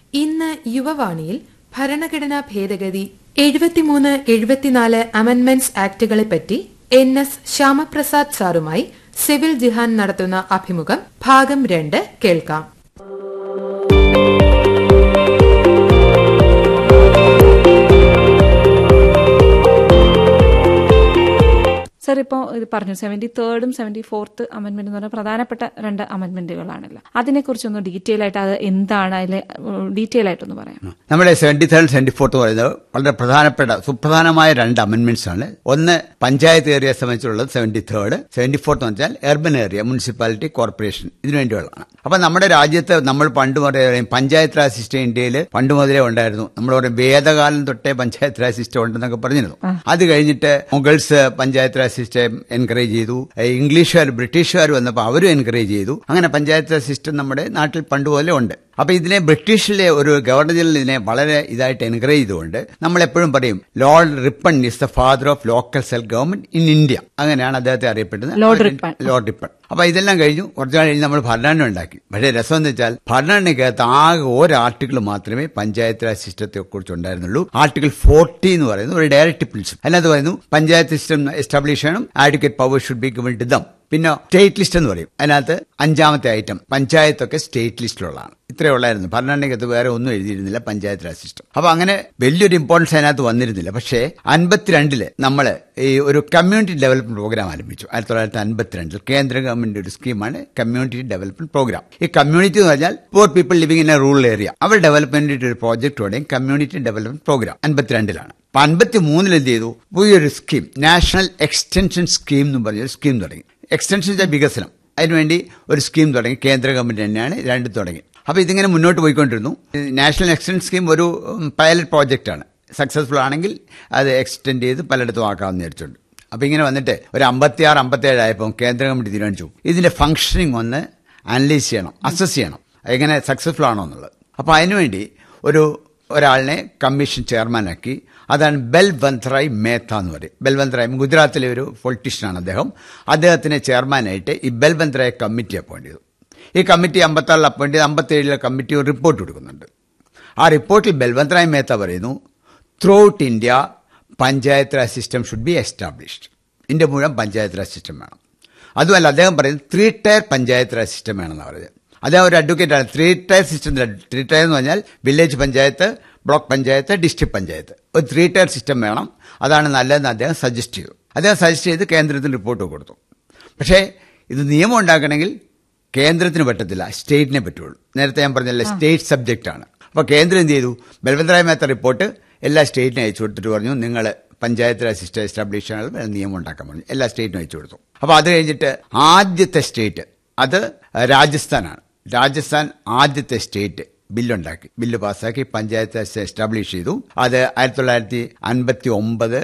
ഇന്ന് യുവവാണിയിൽ ഭരണഘടനാ ഭേദഗതി എഴുപത്തിമൂന്ന് എഴുപത്തിനാല് അമെന്റ്മെന്റ്സ് ആക്ടുകളെപ്പറ്റി എൻ എസ് ശ്യാമപ്രസാദ് സാറുമായി സിവിൽ ജിഹാൻ നടത്തുന്ന അഭിമുഖം ഭാഗം രണ്ട് കേൾക്കാം സർ ഇപ്പോൾ ഇത് പറഞ്ഞു സെവന്റി തേർഡും സെവന്റി ഫോർത്ത് അമെന്റ്മെന്റ് എന്ന് പറഞ്ഞാൽ പ്രധാനപ്പെട്ട രണ്ട് അമെന്റ്മെന്റുകളാണല്ലോ അതിനെക്കുറിച്ചൊന്ന് ഡീറ്റെയിൽ ആയിട്ട് അത് എന്താണ് അതിലെ ഡീറ്റെയിൽ ആയിട്ടൊന്ന് പറയാം നമ്മുടെ സെവന്റി തേർഡ് സെവന്റി ഫോർത്ത് പറയുന്നത് വളരെ പ്രധാനപ്പെട്ട സുപ്രധാനമായ രണ്ട് അമെന്റ്മെന്റ്സ് ആണ് ഒന്ന് പഞ്ചായത്ത് ഏരിയയെ സംബന്ധിച്ചുള്ളത് സെവന്റി തേർഡ് സെവന്റി ഫോർത്ത് എന്ന് വെച്ചാൽ എർബൻ ഏരിയ മുനിസിപ്പാലിറ്റി കോർപ്പറേഷൻ ഇതിനു വേണ്ടിയുള്ളതാണ് അപ്പൊ നമ്മുടെ രാജ്യത്ത് നമ്മൾ പണ്ട് മുതലേ പറയും പഞ്ചായത്ത് രാജ് സിസ്റ്റം ഇന്ത്യയിൽ പണ്ട് മുതലേ ഉണ്ടായിരുന്നു നമ്മൾ പറയും വേദകാലം തൊട്ടേ പഞ്ചായത്ത് രാജ് സിസ്റ്റം ഉണ്ടെന്നൊക്കെ പറഞ്ഞിരുന്നു അത് കഴിഞ്ഞിട്ട് Mughals panchayat raj system encourage ചെയ്തു ഇംഗ്ലീഷുകാർ ബ്രിട്ടീഷുകാർ വന്നപ്പോൾ അവരും എൻകറേജ് ചെയ്തു അങ്ങനെ പഞ്ചായത്ത് രാജ് സിസ്റ്റം നമ്മുടെ നാട്ടിൽ പണ്ട് പോലെ ഉണ്ട് അപ്പൊ ഇതിനെ ബ്രിട്ടീഷിലെ ഒരു ഗവർണർ ജനറൽ ഇതിനെ വളരെ ഇതായിട്ട് എൻകറേജ് ചെയ്തുകൊണ്ട് നമ്മൾ എപ്പോഴും പറയും Lord Ripon is the father of local self government in India അങ്ങനെയാണ് അദ്ദേഹത്തെ അറിയപ്പെടുന്നത് ലോർഡ് റിപ്പൺ. ലോർഡ് റിപ്പൺ അപ്പൊ ഇതെല്ലാം കഴിഞ്ഞു കുറച്ചു കഴിഞ്ഞ് നമ്മൾ ഭരണഘടന ഉണ്ടാക്കി പക്ഷേ രസം എന്ന് വെച്ചാൽ ഭരണഘടനയ്ക്കകത്ത് ആകെ ഒരു ആർട്ടിക്കിൾ മാത്രമേ പഞ്ചായത്ത് രാജ് സിസ്റ്റത്തെ കുറിച്ച് ഉണ്ടായിരുന്നുള്ളൂ ആർട്ടിക്കിൾ ഫോർട്ടി എന്ന് പറയുന്നത് ഒരു ഡയറക്റ്റ് പ്രിൻസിപ്പൽ അതിനകത്ത് പറയുന്നു പഞ്ചായത്ത് സിസ്റ്റം എസ്റ്റാബ്ലിഷ് ചെയ്യണം advocate power should be given to them പിന്നെ സ്റ്റേറ്റ് ലിസ്റ്റ് എന്ന് പറയും അതിനകത്ത് അഞ്ചാമത്തെ ഐറ്റം പഞ്ചായത്തൊക്കെ സ്റ്റേറ്റ് ലിസ്റ്റിലുള്ളതാണ് ഇത്രയേ ഉള്ളായിരുന്നു ഭരണഘടനയ്ക്കകത്ത് വേറെ ഒന്നും എഴുതിയിരുന്നില്ല പഞ്ചായത്ത് രാജ് സിസ്റ്റം അപ്പൊ അങ്ങനെ വലിയൊരു ഇമ്പോർട്ടൻസ് അതിനകത്ത് വന്നിരുന്നില്ല പക്ഷേ അൻപത്തിരണ്ടില് നമ്മൾ ഈ ഒരു കമ്മ്യൂണിറ്റി ഡെവലപ്മെന്റ് പ്രോഗ്രാം ആരംഭിച്ചു ആയിരത്തി തൊള്ളായിരത്തി അൻപത്തിരണ്ടിൽ കേന്ദ്ര ഗവൺമെന്റ് ഒരു സ്കീമാണ് കമ്മ്യൂണിറ്റി ഡെവലപ്മെന്റ് പ്രോഗ്രാം ഈ കമ്മ്യൂണിറ്റി എന്ന് പറഞ്ഞാൽ poor people living in a rural area അവർ ഡെവലപ്മെന്റിന്റെ ഒരു പ്രോജക്റ്റ് തുടങ്ങി കമ്മ്യൂണിറ്റി ഡെവലപ്മെന്റ് പ്രോഗ്രാം അൻപത്തിരണ്ടിലാണ് അപ്പൊ അൻപത്തി മൂന്നിൽ എന്ത് ചെയ്തു പുതിയൊരു സ്കീം നാഷണൽ എക്സ്റ്റൻഷൻ സ്കീം എന്ന് പറഞ്ഞൊരു സ്കീം തുടങ്ങി എക്സ്റ്റൻഷൻ വെച്ചാൽ വികസനം അതിനുവേണ്ടി ഒരു സ്കീം തുടങ്ങി കേന്ദ്ര ഗവൺമെന്റ് തന്നെയാണ് രണ്ടും തുടങ്ങി അപ്പൊ ഇതിങ്ങനെ മുന്നോട്ട് പോയിക്കൊണ്ടിരുന്നു നാഷണൽ എക്സ്റ്റൻഷൻ സ്കീം ഒരു പൈലറ്റ് പ്രോജക്റ്റ് ആണ് സക്സസ്ഫുൾ ആണെങ്കിൽ അത് എക്സ്റ്റെൻഡ് ചെയ്ത് പലയിടത്തും ആക്കാമെന്ന് വിചാരിച്ചുണ്ട് അപ്പൊ ഇങ്ങനെ വന്നിട്ട് ഒരു അമ്പത്തിയാറ് അമ്പത്തേഴ് ആയപ്പോൾ കേന്ദ്ര ഗവൺമെന്റ് തീരുമാനിച്ചു ഇതിന്റെ ഫംഗ്ഷനിങ് ഒന്ന് അനലൈസ് ചെയ്യണം അസസ് ചെയ്യണം എങ്ങനെ സക്സസ്ഫുൾ ആണോ എന്നുള്ളത് അപ്പൊ അതിനുവേണ്ടി ഒരു ഒരാളിനെ കമ്മീഷൻ ചെയർമാനാക്കി അതാണ് ബൽവന്ത്രായ് മേത്ത എന്ന് പറയും ബൽവന്ത്രായ് ഗുജറാത്തിലെ ഒരു പൊളിറ്റീഷ്യനാണ് അദ്ദേഹം അദ്ദേഹത്തിനെ ചെയർമാനായിട്ട് ഈ ബൽവന്ത്രായ് കമ്മിറ്റി അപ്പോയിന്റ് ചെയ്തു ഈ കമ്മിറ്റി അമ്പത്താറിൽ അപ്പോയിന്റ് ചെയ്ത് അമ്പത്തേഴിലെ കമ്മിറ്റി ഒരു റിപ്പോർട്ട് കൊടുക്കുന്നുണ്ട് ആ റിപ്പോർട്ടിൽ ബൽവന്ത്രായ് മേത്ത പറയുന്നു throughout India panchayat raj system should be established India മുഴുവൻ പഞ്ചായത്ത് രാജ് സിസ്റ്റം വേണം അതുമല്ല അദ്ദേഹം പറയുന്നത് three tier panchayat raj system വേണമെന്നാണ് പറയുന്നത് അദ്ദേഹം ഒരു അഡ്വക്കേറ്റാണ് three tier system three tier എന്ന് പറഞ്ഞാൽ village panchayat block panchayat district panchayat ഒരു ത്രീ ടയർ സിസ്റ്റം വേണം അതാണ് നല്ലതെന്ന് അദ്ദേഹം സജസ്റ്റ് ചെയ്തു അദ്ദേഹം സജസ്റ്റ് ചെയ്ത് കേന്ദ്രത്തിന് റിപ്പോർട്ട് കൊടുത്തു പക്ഷേ ഇത് നിയമം ഉണ്ടാക്കണമെങ്കിൽ കേന്ദ്രത്തിന് പറ്റത്തില്ല സ്റ്റേറ്റിനെ പറ്റുള്ളൂ നേരത്തെ ഞാൻ പറഞ്ഞല്ലേ സ്റ്റേറ്റ് സബ്ജക്റ്റ് ആണ് അപ്പോൾ കേന്ദ്രം എന്ത് ചെയ്തു ബൽവന്തരായ മേത്ത റിപ്പോർട്ട് എല്ലാ സ്റ്റേറ്റിനും അയച്ചു കൊടുത്തിട്ട് പറഞ്ഞു നിങ്ങൾ പഞ്ചായത്ത് രാജ് സിസ്റ്റം എസ്റ്റാബ്ലിഷ് ചെയ്യാനുള്ള നിയമം ഉണ്ടാക്കാൻ പറഞ്ഞു എല്ലാ സ്റ്റേറ്റിനും അയച്ചു കൊടുത്തു അപ്പോൾ അത് കഴിഞ്ഞിട്ട് ആദ്യത്തെ സ്റ്റേറ്റ് അത് രാജസ്ഥാനാണ് രാജസ്ഥാൻ ആദ്യത്തെ സ്റ്റേറ്റ് ബില്ലുണ്ടാക്കി ബില്ല് പാസ്സാക്കി പഞ്ചായത്ത് രാജ് എസ്റ്റാബ്ലിഷ് ചെയ്തു അത് ആയിരത്തി തൊള്ളായിരത്തി അൻപത്തി ഒമ്പത്